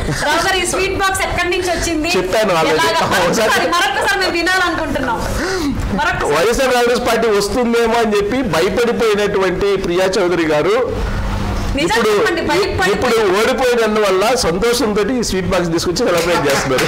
రావు గారు ఈ sweet box ఎక్కడి నుంచి వచ్చింది చెప్పాను already. ఎలాగా? ఒకసారి- మరొకసారి మరొకసారి మేము వినాలనుకుంటున్నాం మరొకసారి వైఎస్ఆర్ కాంగ్రెస్ పార్టీ వస్తుందేమో అని చెప్పి భయపడిపోయినటువంటి ప్రియా చౌదరి గారు నిజం ఇప్పుడు చెప్పండి భయపడి ఇప్పుడు ఓడిపోయినందువల్ల సంతోషంతో ఈ స్వీట్ బాక్స్ తీసుకొచ్చి సెలబ్రేట్ చేస్తున్నారు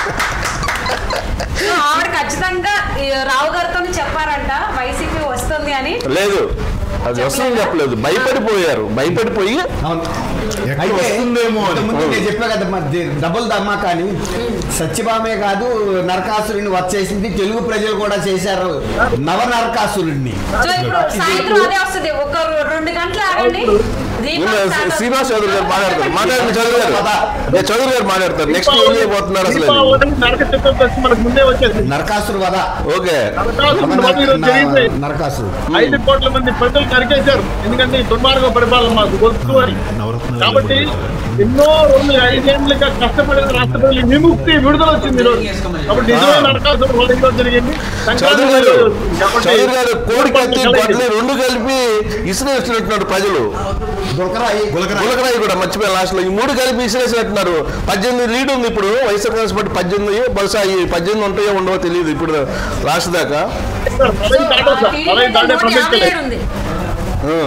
ఆవిడ ఖచ్చితంగా ఈ రావు గారితో చెప్పారంట వైసీపీ వస్తుంది అని లేదు అది వస్తుందని చెప్పలేదు భయపడిపోయారు భయపడిపోయి అవును ఎక్కడ అయితే వస్తుందేమో అని. ముందు నేను చెప్పా కదా మరి డబుల్ ధమాకా అని సత్యభామే కాదు నరకాసురుడిని వచ్చేసింది తెలుగు ప్రజలు కూడా చేశారు నవ నరకాసురుడిని సో ఇప్పుడు సాయంత్రం అదే వస్తుంది ఒక రెండు గంటలు ఆగండి దీపం స్టార్ట్ శ్రీనివాస్ చౌదరి గారు మాట్లాడతారు మాట్లాడండి చౌదరి గారు ఏ, చౌదరి గారు మాట్లాడతారు నెక్స్ట్ ఏం చేయబోతున్నారు అసలు దీపావళి నరక చతుర్దశి మనకు ముందే వచ్చేది నరకాసురు వద ఓకే నరకాసురుడు వధ ఈరోజు జరిగింది నరకాసురు ఐదు కోట్ల మంది ప్రజలు నరికేశారు ఎందుకంటే ఈ దుర్మార్గ పరిపాలన మాకు వద్దు అని నవరత్నాలు కాబట్టి ఎన్నో రోజులు ఐదేళ్లుగా కష్టపడిన రాష్ట్ర ప్రజలు విముక్తి విడుదల వచ్చింది ఈరోజు కాబట్టి నిజమైన నరకాసురుడు వధ ఈరోజు జరిగింది చౌదరి సంక్రాంతి గారు రోజు వచ్చింది. కాబట్టి చౌదరి గారు కోడి కత్తి కలిగి- గొడ్లు రెండు కలిపి ఇసిరేస్తున్నట్టున్నారు ప్రజలు గులకరాయి గులకరాయి కూడా మర్చిపోయిన లాస్ట్ లో ఈ మూడు కలిపి ఇసిరేసినట్టున్నారు పద్దెనిమిది లీడ్ ఉంది ఇప్పుడు వైఎస్ఆర్ కాంగ్రెస్ పార్టీ పద్దెనిమిది బహుశా ఈ పద్దెనిమిది ఉంటాయో ఉండవో తెలియదు ఇప్పుడు లాస్ట్ దాకా అరవై దాటే సార్. అరవై దాటే టీడీపీ నూట యాభై ప్రసక్తి ఏడు ఉంది ఆ.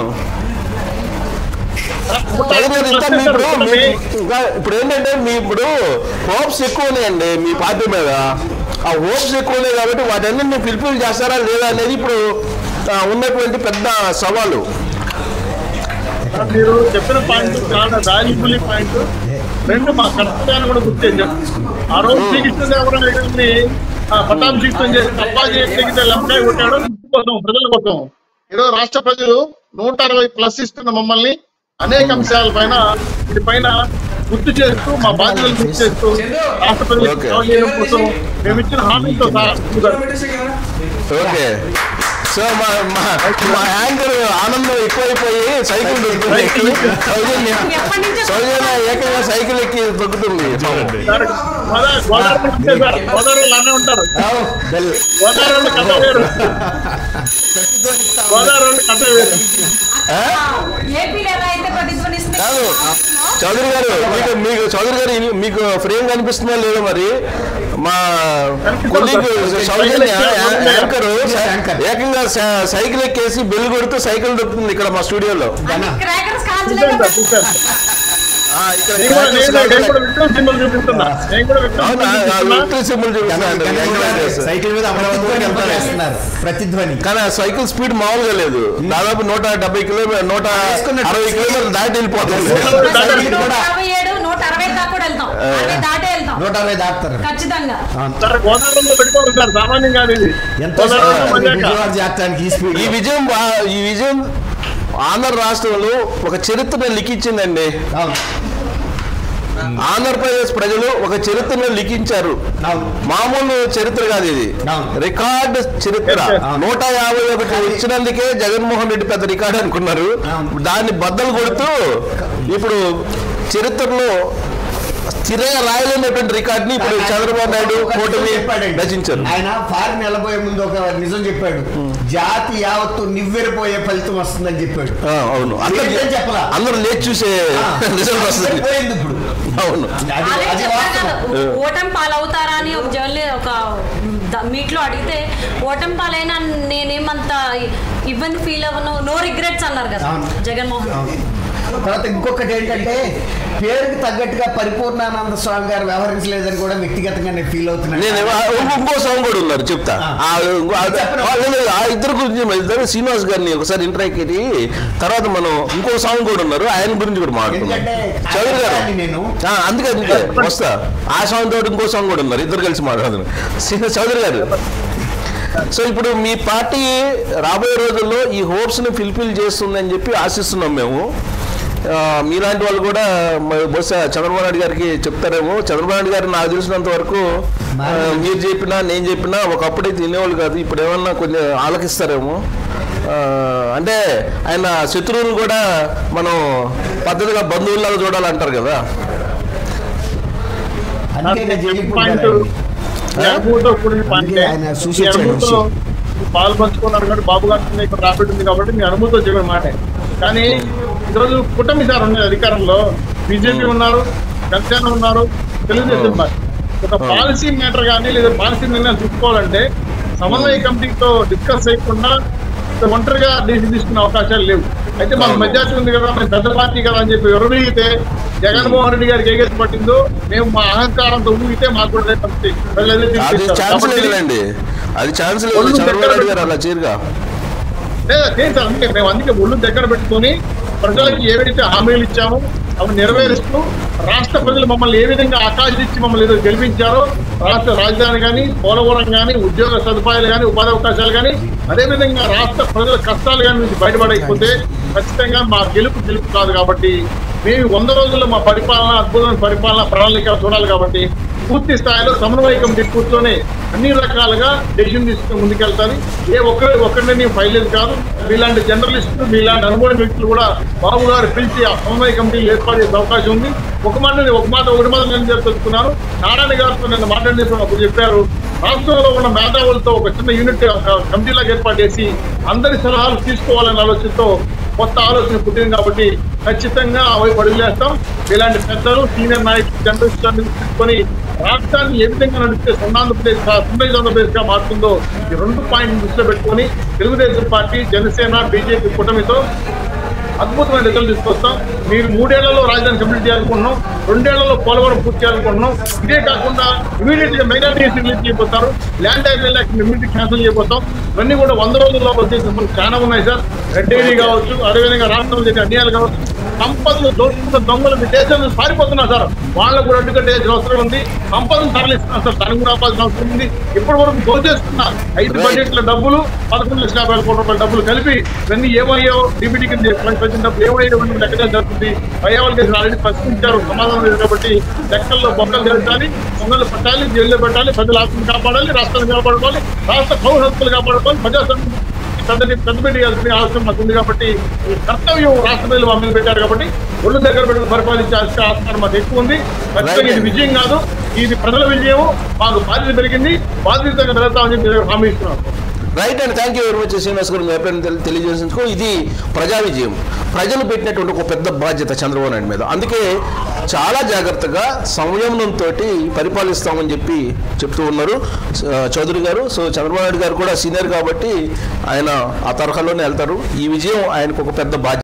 చదువు మీద ఇంకా మీ ఇప్పుడు మీ- ఇంకా ఇప్పుడు ఏంటంటే మీ ఇప్పుడు హోప్స్ ఎక్కువ ఉన్నాయండి మీ పార్టీ మీద ఆ హోప్స్ ఎక్కువ ఉన్నాయి కాబట్టి వాటన్నిటిని ఫిల్ఫిల్ చేస్తారా లేదా అనేది ఇప్పుడు ఆ, ఉన్నటువంటి పెద్ద సవాలు మీరు చెప్పిన పాయింట్ చాలా వాల్యుబుల్ పాయింట్ రెండు మా కర్తవ్యాన్ని కూడా గుర్తు చేశారు ఆ రోజు శ్రీకృష్ణదేవరాయ గారిని ఆ, పట్టాభిషిక్తం చేసి తప్పా చేస్తే లంకాయ కొట్టాడు ఇంటి కోసం ప్రజల కోసం ఈరోజు రాష్ట్ర ప్రజలు నూట అరవై ప్లస్ ఇస్తున్న మమ్మల్ని అనేక అంశాల పైన వీటి పైన గుర్తు చేస్తూ మా బాధ్యతలు గుర్తు చేస్తూ రాష్ట్ర ప్రజలకు Okay. సేవ చేయడం కోసం మేము ఇచ్చిన హామీతో సహా ఓకే సో మా మా మా యాంకర్ ఆనందం ఎక్కువైపోయి సైకిల్ దొక్కుతుంది ఎక్కి సౌజన్య ఎప్పటి నుంచో సౌజన్య ఏకంగా సైకిల్ ఎక్కి దొక్కుతుంది చూడండి సార్, గోదా- గోదావరి ఉంటే సార్ గోదావరి అలానే ఉంటారు గోదావరి వాళ్ళు కథ వేరు గోదావరి వాళ్ళు కథ వేరు ఏపీలో ఎలా అయితే ప్రతిధ్వనిస్తుంది కాదు చౌదరి గారు మీకు మీకు చౌదరి గారు ఇని- మీకు ఫ్రేమ్ కనిపిస్తుందా లేదా మరి మా కొలీగ్ సౌజన్య యాంకర్ ఏకంగా సై- సైకిల్ ఎక్కేసి బెల్ కొడుతూ సైకిల్ దొక్కుతుంది ఇక్కడ మా స్టూడియోలో క్రాకర్స్ చూశాను సార్, కాల్చలేక చూశాను. ఆ, ఇక్కడ నేను కూడా- నేను కూడా- నేను కూడా విక్రమ్ సింబల్ చూపిస్తున్నా నేను కూడా విక్రమ్ అవునా సింబల్ చూపిస్తున్నా. విక్టరీ సింబల్ చూపిస్తున్నాడు వెంకటేష్. సైకిల్ మీద అమరావతి వెళ్తారు వేస్తున్నారు ప్రతిధ్వని కానీ ఆ సైకిల్ స్పీడ్ మామూలుగా లేదు దాదాపు నూట డెబ్బై కిలోమీటర్ నూట అరవై కిలోమీటర్లు దాటి వెళ్ళిపోతుంది నూట యాభై ఏడు నూట అరవై దాకా కూడా వెళ్తాం అరవై దాటే వెళ్తాం నూట అరవై దాటుతారు ఖచ్చితంగా సార్ గోదావరిలో పెట్టుకోవాలి సార్ సామాన్యం కాదు ఇది ఎంతో గోదావరిలో మజాక. విజయవాడ చేస్తానికి ఈ స్పీడ్ ఈ విజయం బా- ఈ విజయం ఆంధ్ర రాష్ట్రంలో ఒక చరిత్రను లిఖించిందండి అవును ఆంధ్రప్రదేశ్ ప్రజలు ఒక చరిత్రను లిఖించారు అవును మామూలు చరిత్ర కాదు ఇది అవును. రికార్డ్ చరిత్ర అవును. నూట యాభై ఒకటి వచ్చినందుకే జగన్మోహన్ రెడ్డి పెద్ద రికార్డ్ అనుకున్నారు అవును. దాన్ని బద్దలు కొడుతూ ఇప్పుడు చరిత్రలో స్థిరంగా రాయలేనటువంటి రికార్డ్ ని ఇప్పుడు చంద్రబాబు నాయుడు కూటమి చెప్పాడండి. రచించారు ఆయన ఫారిన్ వెళ్ళబోయే ముందు ఒక నిజం చెప్పాడు జాతి యావత్తు నివ్వెరపోయే ఫలితం వస్తుందని చెప్పాడు ఆ, అవును అందరూ ఏం చెప్పలా? అందరూ లేచి చూసే రిజల్ట్ వస్తుంది పోయింది ఇప్పుడు అవును అది అదే అది చెప్పాను వాస్తవం కదా, ఓటమి పాలవుతారా అని ఒక జర్నలి ఒక మీట్ లో అడిగితే ఓటమి పాలైనా నేనేమంత ఇబ్బంది ఫీల్ అవ్వను నో రిగ్రెట్స్ అన్నారు కదా అవును. జగన్మోహన్ రెడ్డి. తర్వాత ఇంకొకటి ఏంటంటే పేరుకి తగ్గట్టుగా పరిపూర్ణానంద స్వామి గారు వ్యవహరించలేదని కూడా వ్యక్తిగతంగా నేను ఫీల్ అవుతున్నాను నేను ఆ- ఇంకో- ఇంకో సాంగ్ కూడా ఉన్నారు చెప్తా ఆ. ఆ ఇంకో- ఆ- చెప్పండి. ఆ లేదు, ఆ ఇద్దరు గురించి మన ఇద్దరు శ్రీనివాస్ గారిని ఒకసారి ఇంటరాక్ట్ తర్వాత మనం ఇంకో సాంగ్ కూడా ఉన్నారు ఆయన గురించి కూడా మాట్లాడుతున్నాం ఎందుకంటే చౌదరి గారు ఆయన నేను ఆ, అందుకే అందుకే వస్తా ఆ సాంగ్ తోటి ఇంకో సాంగ్ కూడా ఉన్నారు ఇద్దరు కలిసి మాట్లాడుతున్నారు శ్రీ- చౌదరి గారు సో ఇప్పుడు మీ పార్టీ రాబోయే రోజుల్లో ఈ హోప్స్ ని ఫిల్ఫిల్ చేస్తుందని చెప్పి ఆశిస్తున్నాం మేము ఆ, మీలాంటి వాళ్ళు కూడా మ- బహుశా చంద్రబాబు నాయుడు గారికి చెప్తారేమో చంద్రబాబు నాయుడు గారు నాకు తెలిసినంత వరకు ఆ, మీరు చెప్పినా నేను చెప్పినా ఒకప్పుడే తినేవాళ్ళు కాదు ఇప్పుడు ఏమన్నా కొంచెం ఆలకిస్తారేమో ఆ, అంటే ఆయన శత్రువులు కూడా మనం పద్ధతిగా బంధువుల్లాగా చూడాలంటారు కదా అందుకే నేను జైలుకి పాయింట్ పోయాను. ఈ అనుభూతితో కూడిన పాయింట్ అందుకే ఆయన చూసి ఈ వచ్చాడు అనుభూతితో పాలు పంచుకున్నారు కాబట్టి బాబు గారు ఇక్కడ రాబట్టి ఉంది కాబట్టి మీ అనుభూతితో చెప్పిన మాట కానీ ఈరోజు కుటుంబ సార్ ఉన్నది అధికారంలో బీజేపీ ఉన్నారు జనసేన ఉన్నారు తెలుగుదేశం పార్టీ ఒక పాలసీ మ్యాటర్ కానీ లేదా పాలసీ నిర్ణయాలు తీసుకోవాలంటే సమన్వయ కమిటీతో డిస్కస్ చేయకుండా ఒంటరిగా డెసిషన్ తీసుకునే అవకాశాలు లేవు అయితే మాకు మెజార్టీ ఉంది కదా మేము పెద్ద పార్టీ కదా అని చెప్పి విరవీగితే జగన్మోహన్ రెడ్డి గారికి ఏగేసి పట్టిందో మేము మా అహంకారంతో ఊగితే మాకు కూడా రేపు వస్తాయి. ప్రజలు అదే అది తీర్పిస్తారు. ఛాన్స్ కాబట్టి లేదులేండి అది ఛాన్స్ లేదు ఒళ్ళు చంద్రబాబు దగ్గర నాయుడు గారు అలా చీరుగా లేదా చేశారు అందుకే మేము అందుకే ఒళ్ళు దగ్గర పెట్టుకొని ప్రజలకు ఏవైతే హామీలు ఇచ్చామో అవి నెరవేరుస్తూ రాష్ట్ర ప్రజలు మమ్మల్ని ఏ విధంగా ఆకాశించి మమ్మల్ని ఏదో గెలిపించారో రాష్ట్ర రాజధాని కానీ పోలవరం కానీ ఉద్యోగ సదుపాయాలు కానీ ఉపాధి అవకాశాలు కానీ అదేవిధంగా రాష్ట్ర ప్రజల కష్టాలు కానీ నుంచి బయటపడకపోతే ఖచ్చితంగా మా గెలుపు గెలుపు కాదు కాబట్టి మేము వంద రోజుల్లో మా పరిపాలన అద్భుతమైన పరిపాలన ప్రణాళిక చూడాలి కాబట్టి పూర్తి స్థాయిలో సమన్వయ కమిటీ కూర్చొని అన్ని రకాలుగా డెసిషన్ తీసుకుని ముందుకెళ్తాను ఏ ఒక్కరి ఒక్కరిని నేను ఫైలేదు కాదు మీలాంటి జర్నలిస్టులు మీలాంటి అనుభవ వ్యక్తులు కూడా బాబు గారు పిలిచి ఆ సమన్వయ కమిటీలు ఏర్పాటు చేసే అవకాశం ఉంది ఒక మాట నేను ఒక మాట ఒకటి మాట నేను చెప్తున్నాను నారాయణ గారితో నిన్న మాట్లాడినప్పుడు అప్పుడు చెప్పారు రాష్ట్రంలో ఉన్న మేధావులతో ఒక చిన్న యూనిట్ ఒక కమిటీలాగా ఏర్పాటు చేసి అందరి సలహాలు తీసుకోవాలనే ఆలోచనతో కొత్త ఆలోచన పుట్టింది కాబట్టి ఖచ్చితంగా అవి పడుగులేస్తాం ఇలాంటి పెద్దలు సీనియర్ నాయకులు జర్నలిస్ట్ తీసుకొని రాష్ట్రాన్ని ఏ విధంగా నడిపితే స్వర్ణాంధ్రప్రదేశ్ సుందర ఆంధ్రప్రదేశ్ గా మారుతుందో ఈ రెండు పాయింట్ దృష్టిలో పెట్టుకొని తెలుగుదేశం పార్టీ జనసేన బీజేపీ కూటమితో అద్భుతమైన రిజల్ట్ తీసుకొస్తాం మీరు మూడేళ్లలో రాజధాని కంప్లీట్ చేయాలనుకుంటున్నాం రెండేళ్లలో పోలవరం పూర్తి చేయాలనుకుంటున్నాం ఇదే కాకుండా ఇమీడియట్ గా మైనార్టీ రిలీజ్ చేయబోతారు ల్యాండ్ టైటిల్ ఇమీడియట్ క్యాన్సిల్ చేయబోతాం ఇవన్నీ కూడా వంద రోజుల్లో వచ్చేసిన పనులు చాలా ఉన్నాయి సార్ రెడ్ ఏరీ కావచ్చు అదేవిధంగా రాష్ట్రంలో జరిగే అన్యాయాలు కావచ్చు సంపదలు దోచుకున్న దొంగలు మీ దేశం నుంచి పారిపోతున్నారు సార్ వాళ్ళకు కూడా అడ్డుకట్టేసిన అవసరం ఉంది సంపదను తరలిస్తున్నారు సార్ దానికి కూడా ఆపాల్సిన అవసరం ఉంది ఇప్పటి వరకు దోచేస్తున్న ఐదు Right. బడ్జెట్ల డబ్బులు పదకొండు లక్షల యాభై వేల కోట్ల రూపాయల డబ్బులు కలిపి ఇవన్నీ ఏమయ్యో డిబిటీ కింద వచ్చిన డబ్బులు ఏమయ్యో లెక్కగా జరుగుతుంది పర్యావరణ ఆల్రెడీ ప్రశ్నించారు సమాధానం లేదు కాబట్టి లెక్కల్లో బొక్కలు జరగాలి దొంగలు పట్టాలి జైల్లో పెట్టాలి ప్రజల ఆస్తులు కాపాడాలి రాష్ట్రాన్ని కాపాడుకోవాలి రాష్ట్ర పౌర హక్కులు కాపాడుకోవాలి ప్రజాస్వామ్యం పెద్దది పెద్ద పెట్టాల్సిన అవసరం మాకు ఉంది కాబట్టి ఈ కర్తవ్యం రాష్ట్ర ప్రజలు మా మీద పెట్టారు కాబట్టి ఒళ్ళు దగ్గర పెట్టుకుని పరిపాలించాల్సిన ఆస్కారం మాకు ఎక్కువ ఉంది ఖచ్చితంగా ఇది విజయం కాదు ఇది ప్రజల విజయం మాకు బాధ్యత పెరిగింది బాధ్యతగా పెడతామని చెప్పి హామీ ఇస్తున్నాం right and thank you very much Srinivas గారు మీ అభిప్రాయం తెలి- తెలియజేసినందుకు ఇది ప్రజా విజయం ప్రజలు పెట్టినటువంటి ఒక పెద్ద బాధ్యత చంద్రబాబు నాయుడు మీద అందుకే చాలా జాగ్రత్తగా సంయమనంతో పరిపాలిస్తామని చెప్పి చెప్తూ ఉన్నారు ఆ, చౌదరి గారు సో చంద్రబాబు నాయుడు గారు కూడా సీనియర్ కాబట్టి ఆయన ఆ తరహాలోనే వెళ్తారు ఈ విజయం ఆయనకు ఒక పెద్ద బాధ్యత